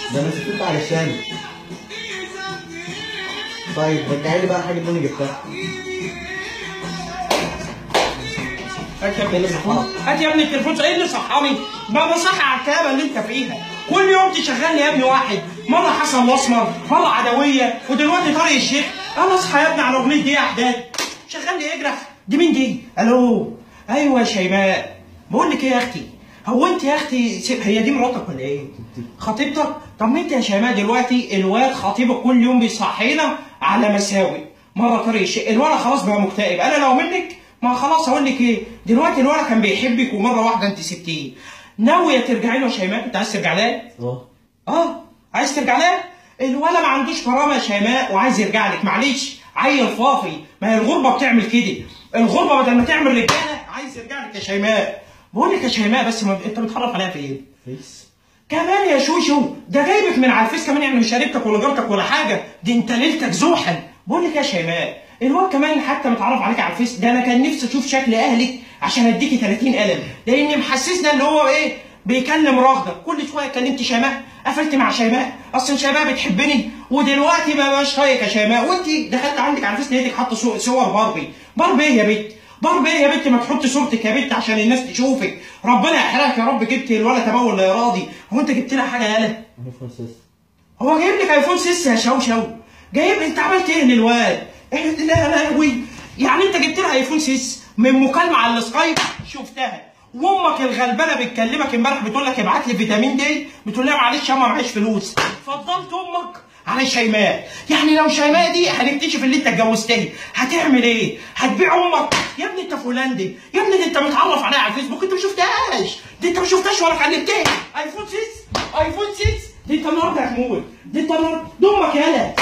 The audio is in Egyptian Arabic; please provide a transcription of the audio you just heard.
ده انا سكت علشان طيب رجعي لي بقى الحاجه اللي انا جبتها هات يا ابني التليفون هات يا ابني التليفون ايه اللي صحاني؟ ما بصحي على الكآبة اللي انت فيها كل يوم تشغل لي يا ابني واحد مرة حسن مسمر مرة عدوية ودلوقتي طارق الشيخ انا اصحى يا ابني على اغنية دي يا احداث شغل لي اجرح دي مين دي؟ الو ايوه يا شيماء بقول لك ايه يا اختي هو انت يا اختي سيب- هي دي مراتك ولا ايه؟ خطيبتك؟ طب ما انت يا شيماء دلوقتي الواد خطيبك كل يوم بيصحينا على مساوي مرة طارق الشيخ الولد خلاص بقى مكتئب انا لو منك ما خلاص اقول لك ايه دلوقتي الولد كان بيحبك ومره واحده انت سبتيه ناويه ترجعي له يا شيماء انت عايز ترجع لها اه اه عايز ترجع لها الولد ما عندوش كرامه يا شيماء وعايز يرجع لك معلش عيل فافي ما هي الغربه بتعمل كده الغربه بدل ما تعمل رجاله عايز يرجع لك يا شيماء بقول لك يا شيماء بس ما... انت بتخرف عليها في ايه فيس كمان يا شوشو ده جايبك من على الفيس كمان يعني مش قريبتك ولا جارتك ولا حاجه دي انت ليلتك زوحل بقول لك يا شيماء الواد كمان حتى متعرف عليك على الفيس ده انا كان نفسي اشوف شكل اهلك عشان اديكي 30 قلم لاني محسسنا ان هو ايه بيكلم راغده كل شويه كلمت شيماء قفلت مع شيماء اصل شيماء بتحبني ودلوقتي ما بقاش طايق يا شيماء وانت دخلت عندك على الفيس لقيتك حاطه صور- صور باربي باربي ايه يا بنت باربي ايه يا بنت ما تحط صورتك يا بنت عشان الناس تشوفك ربنا يحرقك يا رب جبت الولد تبول لا راضي هو انت جبت لها حاجه يالا ايفون 6 هو جايب لك ايفون 6 يا شو شو جايب انت عملت ايه للواد إيه لا لا وي يعني انت جبت لها ايفون 6 من مكالمه على السكايب شفتها وامك الغلبانه بتكلمك امبارح بتقول لك ابعت لي فيتامين دي بتقول لها معلش يا اما معيش فلوس فضلت امك على شيماء يعني لو شيماء دي هنكتشف اللي انت اتجوزتها هتعمل ايه هتبيع امك يا ابني انت فلان يا ابني دي انت متعرف عليها على الفيسبوك انت ما شفتهاش دي انت ما شفتهاش ولا كلمتها ايفون 6 ايفون 6 دي انت النهارده هتموت دي انت النهارده دي امك يالا